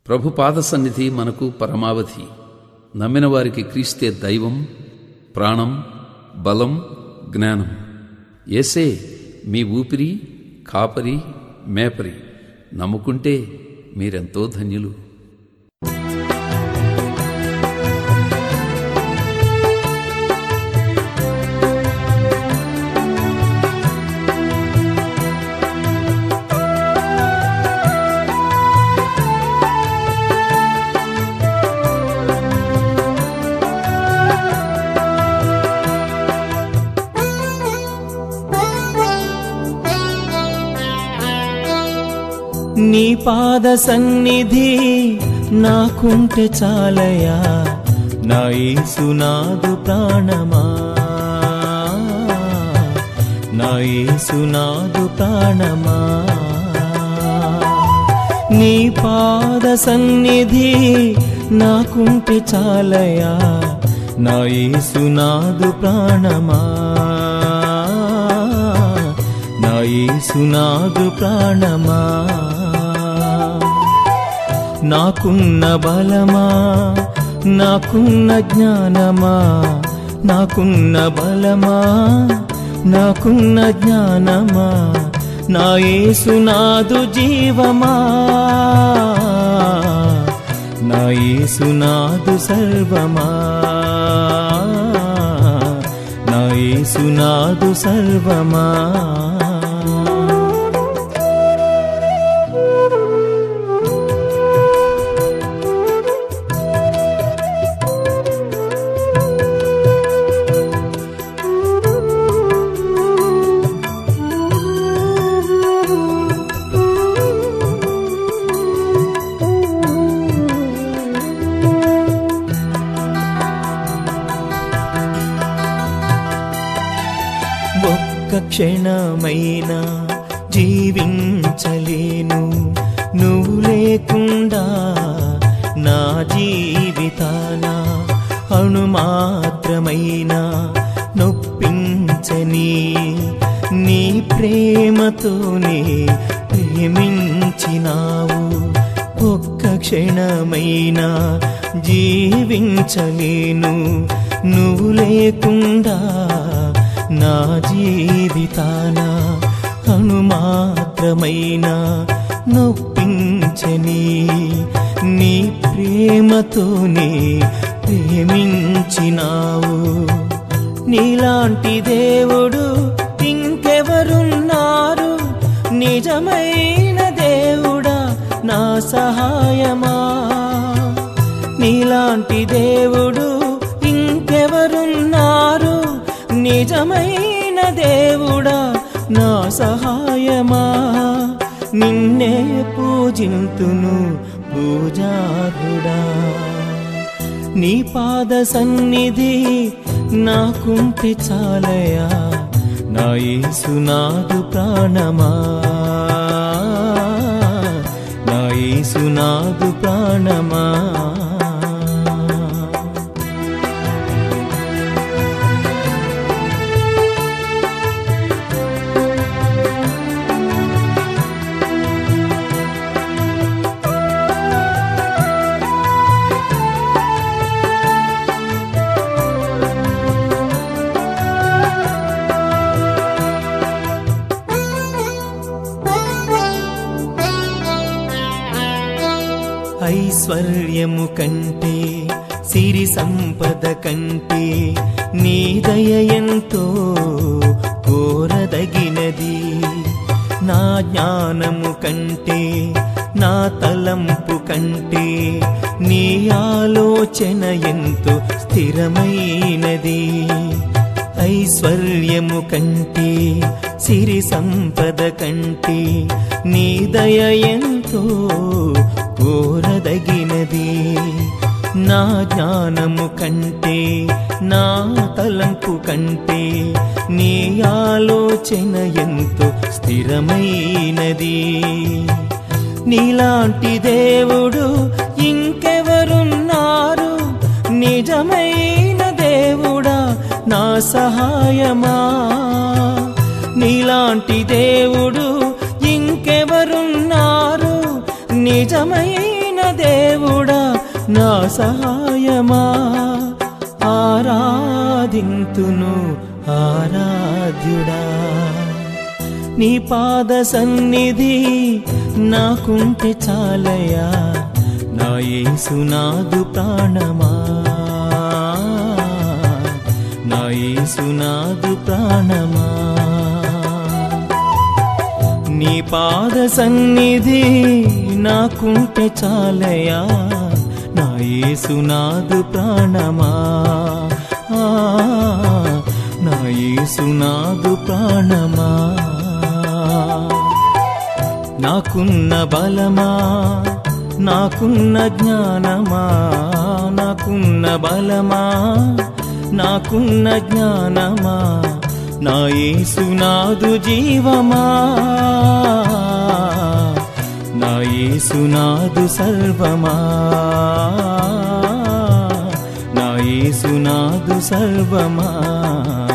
ప్రభు పాద సన్నిధి మనకు పరమావధి నమ్మిన వారికి క్రీస్తే దైవం ప్రాణం బలం జ్ఞానం ఏసే మీ ఊపిరి కాపరి మేపరి నమ్ముకుంటే మీరెంతో ధన్యులు నీ పాద సన్నిధి నాకుంటే చాలయా నా యేసునాదు ప్రాణమా నా యేసునాదు ప్రాణమా నీ పాద సన్నిధి నాకుంటే చాలయా నా యేసునాదు ప్రాణమా నా యేసునాదు ప్రాణమా నాకున్న బలమా నాకున్న జ్ఞానమా నాకున్న బలమా నాకున్న జ్ఞానమా నా యేసునాదు జీవమా నా యేసునాదు సర్వమా నా యేసునాదు సర్వమా ఒక్క క్షణమైనా జీవించలేను నువ్వు లేకుండా నా జీవితాన అణుమాత్రమైనా నొప్పించని నీ ప్రేమతోనే ప్రేమించినావు ఒక్క క్షణమైనా జీవించలేను నువ్వు లేకుండా నా జీవితాన అణుమాత్రమైన నొప్పించని నీ ప్రేమతోనే ప్రేమించినావు నీలాంటి దేవుడు ఇంకెవరున్నారు నిజమైన దేవుడా నా సహాయమా నీలాంటి దేవుడు ఇంకెవరున్నారు నిజమైన దేవుడా నా సహాయమా నిన్నే పూజింతును పూజారుడా నీ పాద సన్నిధి నాకుంటే చాలయా నా యేసునాదు ప్రాణమా నా యేసునాదు ప్రాణమా ఐశ్వర్యము కంటే సిరి సంపద కంటే నీ దయ ఎంతో కోరదగినది నా జ్ఞానము కంటే నా తలంపు కంటే నీ ఆలోచన ఎంతో స్థిరమైనది ఐశ్వర్యము కంటే సిరి సంపద కంటే నీ దయ ఎంతో కోరదగినది నా జ్ఞానము కంటే నా తలంపు కంటే నీ ఆలోచన ఎంతో స్థిరమైనది నీలాంటి దేవుడు ఇంకెవరున్నారు నిజమైన దేవుడా నా సహాయమా నీలాంటి దేవుడు ఇంకెవరున్నారు నిజమైన దేవుడా నా సహాయమా ఆరాధింతును ఆరాధ్యుడా నీ పాద సన్నిధి నాకుంటే చాలయా నా యేసునాదు ప్రాణమా నా యేసునాదు ప్రాణమా నీ పాద సన్నిధి నాకుంటే చాలయా నా యేసునాదు ప్రాణమా ఆ, నా యేసునాదు ప్రాణమా నాకున్న బలమా నాకున్న జ్ఞానమా నాకున్న బలమా నాకున్న జ్ఞానమా నా యేసునాదు జీవమా నా యేసునాదు సర్వమా నా యేసునాదు సర్వమా